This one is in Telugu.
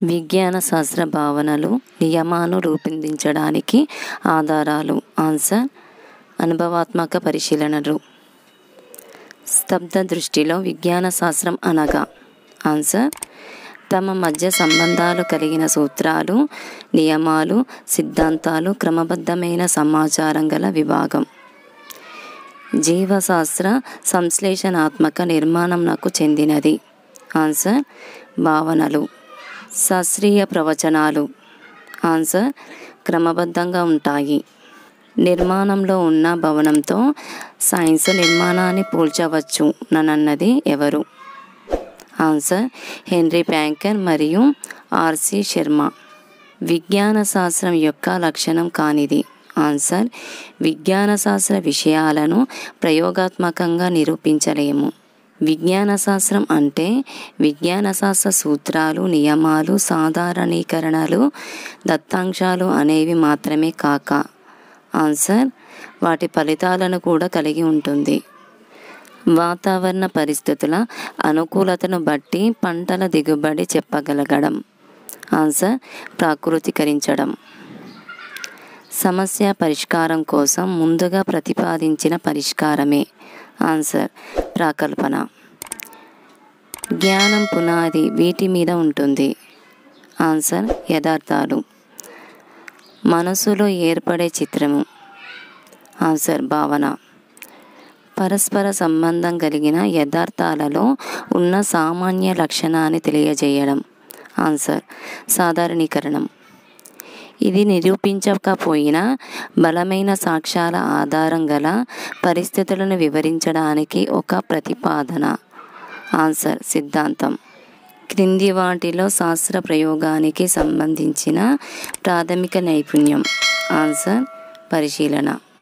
విజ్ఞాన శాస్త్ర భావనలు నియమాలు రూపొందించడానికి ఆధారాలు ఆన్సర్ అనుభవాత్మక పరిశీలనలు స్తబ్ద దృష్టిలో విజ్ఞాన శాస్త్రం అనగా ఆన్సర్ తమ మధ్య సంబంధాలు కలిగిన సూత్రాలు నియమాలు సిద్ధాంతాలు క్రమబద్ధమైన సమాచారం గల విభాగం జీవశాస్త్ర సంశ్లేషణాత్మక నిర్మాణంకు చెందినది ఆన్సర్ భావనలు శాస్త్రీయ ప్రవచనాలు ఆన్సర్ క్రమబద్ధంగా ఉంటాయి నిర్మాణంలో ఉన్న భవనంతో సైన్స్ నిర్మాణాన్ని పోల్చవచ్చు నన్నది ఎవరు ఆన్సర్ హెన్రీ ప్యాంకర్ మరియు ఆర్సి శర్మ విజ్ఞాన శాస్త్రం యొక్క లక్షణం కానిది ఆన్సర్ విజ్ఞాన శాస్త్ర విషయాలను ప్రయోగాత్మకంగా నిరూపించలేము విజ్ఞాన శాస్త్రం అంటే విజ్ఞాన శాస్త్ర సూత్రాలు నియమాలు సాధారణీకరణలు దత్తాంశాలు అనేవి మాత్రమే కాక ఆన్సర్ వాటి ఫలితాలను కూడా కలిగి ఉంటుంది వాతావరణ పరిస్థితుల అనుకూలతను బట్టి పంటల దిగుబడి చెప్పగలగడం ఆన్సర్ ప్రాకృతీకరించడం సమస్య పరిష్కారం కోసం ముందుగా ప్రతిపాదించిన పరిష్కారమే ఆన్సర్ ప్రాకల్పన జ్ఞానం పునాది వీటి మీద ఉంటుంది ఆన్సర్ యథార్థాలు మనసులో ఏర్పడే చిత్రము ఆన్సర్ భావన పరస్పర సంబంధం కలిగిన యథార్థాలలో ఉన్న సామాన్య లక్షణాన్ని తెలియజేయడం ఆన్సర్ సాధారణీకరణం ఇది నిరూపించకపోయినా బలమైన సాక్ష్యాల ఆధారం గల పరిస్థితులను వివరించడానికి ఒక ప్రతిపాదన ఆన్సర్ సిద్ధాంతం క్రింది వాటిలో శాస్త్ర ప్రయోగానికి సంబంధించిన ప్రాథమిక నైపుణ్యం ఆన్సర్ పరిశీలన